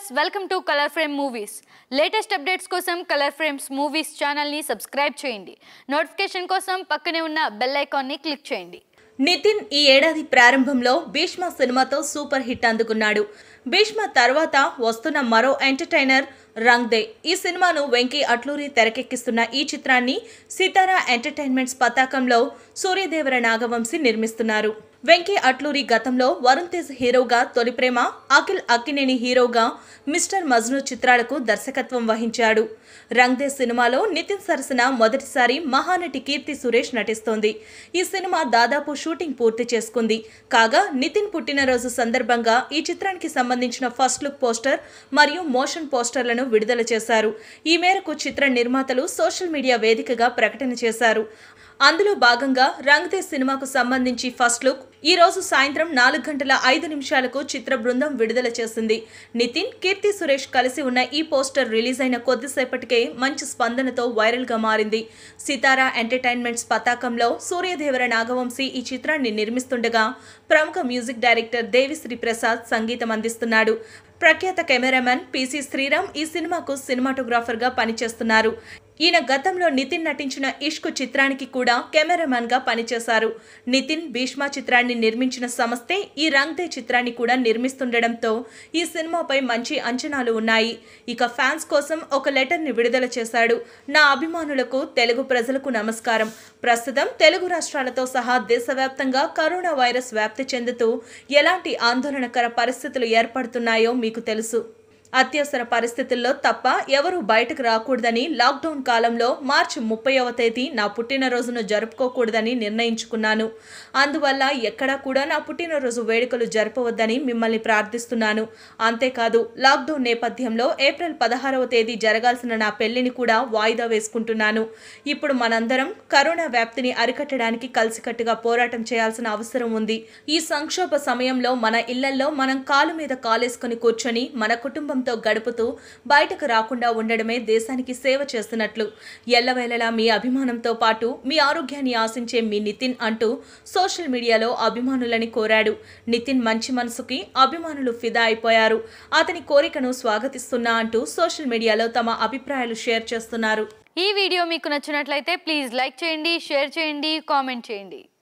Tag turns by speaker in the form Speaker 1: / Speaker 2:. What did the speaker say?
Speaker 1: welcome to colour frame movies latest updates కోసం colour frames movies ఛానల్ని subscribe చేయండి notification కోసం పక్కనే ఉన్న బెల్ ఐకాన్ని క్లిక్ చేయండి
Speaker 2: నితిన్ ఈ ఏడాది ప్రారంభంలో భీష్మ సినిమాతో సూపర్ హిట్ అందుకున్నాడు భీష్మ తర్వాత వస్తున్న మరో ఎంటర్టైనర్ రంగ్ దే ఈ సినిమాను వెంకీ అట్లూరి తెరకెక్కిస్తున్న ఈ చిత్రాన్ని సితారా ఎంటర్టైన్మెంట్స్ పతాకంలో సూర్యదేవర నాగవంశి నిర్మిస్తున్నారు వెంకీ అట్లూరి గతంలో వరుణ్ తేజ్ హీరోగా తొలి ప్రేమ అఖిల్ అక్కినేని హీరోగా మిస్టర్ మజ్ను చిత్రాలకు దర్శకత్వం వహించాడు రంగ్ దే సినిమాలో నితిన్ సరసన మొదటిసారి మహానటి కీర్తి సురేష్ నటిస్తోంది ఈ సినిమా దాదాపు షూటింగ్ పూర్తి చేసుకుంది కాగా నితిన్ పుట్టినరోజు సందర్భంగా ఈ చిత్రానికి సంబంధించిన ఫస్ట్ లుక్ పోస్టర్ మరియు మోషన్ పోస్టర్లను విడుదల చేశారు ఈ మేరకు చిత్ర నిర్మాతలు సోషల్ మీడియా వేదికగా ప్రకటన చేశారు అందులో భాగంగా రంగ్ దే సినిమాకు సంబంధించి ఫస్ట్ లుక్ ఈ రోజు సాయంత్రం నాలుగు గంటల ఐదు నిమిషాలకు చిత్ర బృందం విడుదల చేసింది నితిన్ కీర్తి సురేష్ కలిసి ఉన్న ఈ పోస్టర్ రిలీజ్ అయిన కొద్దిసేపటికే మంచి స్పందనతో వైరల్ గా మారింది సితారా ఎంటర్టైన్మెంట్స్ పతాకంలో సూర్యదేవర నాగవంశీ ఈ చిత్రాన్ని నిర్మిస్తుండగా ప్రముఖ మ్యూజిక్ డైరెక్టర్ దేవిశ్రీ ప్రసాద్ సంగీతం అందిస్తున్నాడు ప్రఖ్యాత కెమెరామెన్ పిసి శ్రీరామ్ ఈ సినిమాకు సినిమాటోగ్రాఫర్ గా పనిచేస్తున్నారు ఈయన గతంలో నితిన్ నటించిన ఇష్క్ చిత్రానికి కూడా కెమెరామెన్ గా పనిచేశారు నితిన్ భీష్మ చిత్రాన్ని నిర్మించిన సంస్థే ఈ రంగ్ దే చిత్రాన్ని కూడా నిర్మిస్తుండటంతో ఈ సినిమాపై మంచి అంచనాలు ఉన్నాయి ఇక ఫ్యాన్స్ కోసం ఒక లెటర్ ని విడుదల చేశాడు నా అభిమానులకు తెలుగు ప్రజలకు నమస్కారం ప్రస్తుతం తెలుగు రాష్ట్రాలతో సహా దేశవ్యాప్తంగా కరోనా వైరస్ వ్యాప్తి చెందుతూ ఎలాంటి ఆందోళనకర పరిస్థితులు ఏర్పడుతున్నాయో మీకు తెలుసు అత్యవసర పరిస్థితుల్లో తప్ప ఎవరూ బయటకు రాకూడదని లాక్డౌన్ కాలంలో మార్చి ముప్పైవ తేదీ నా పుట్టినరోజును జరుపుకోకూడదని నిర్ణయించుకున్నాను అందువల్ల ఎక్కడా కూడా నా పుట్టినరోజు వేడుకలు జరపవద్దని మిమ్మల్ని ప్రార్థిస్తున్నాను అంతేకాదు లాక్డౌన్ నేపథ్యంలో ఏప్రిల్ పదహారవ తేదీ జరగాల్సిన నా పెళ్లిని కూడా వాయిదా వేసుకుంటున్నాను ఇప్పుడు మనందరం కరోనా వ్యాప్తిని అరికట్టడానికి కలిసికట్టుగా పోరాటం చేయాల్సిన అవసరం ఉంది ఈ సంక్షోభ సమయంలో మన ఇళ్లలో మనం కాలు మీద కాలేసుకుని కూర్చొని మన కుటుంబంతో గడుపుతూ బయటకు రాకుండా ఉండడమే దేశానికి సేవ చేస్తున్నట్లు ఎల్లవేళలా మీ అభిమానంతో పాటు మీ ఆరోగ్యాన్ని ఆశించే మీ నితిన్ అంటూ సోషల్ మీడియాలో అభిమానులని కోరాడు నితిన్ మంచి మనసుకి అభిమానులు ఫిదా అయిపోయారు అతని కోరికను స్వాగతిస్తున్నా అంటూ సోషల్ మీడియాలో తమ అభిప్రాయాలు షేర్ చేస్తున్నారు
Speaker 1: ఈ వీడియో మీకు నచ్చినట్లయితే ప్లీజ్ లైక్ చేయండి షేర్ చేయండి కామెంట్ చేయండి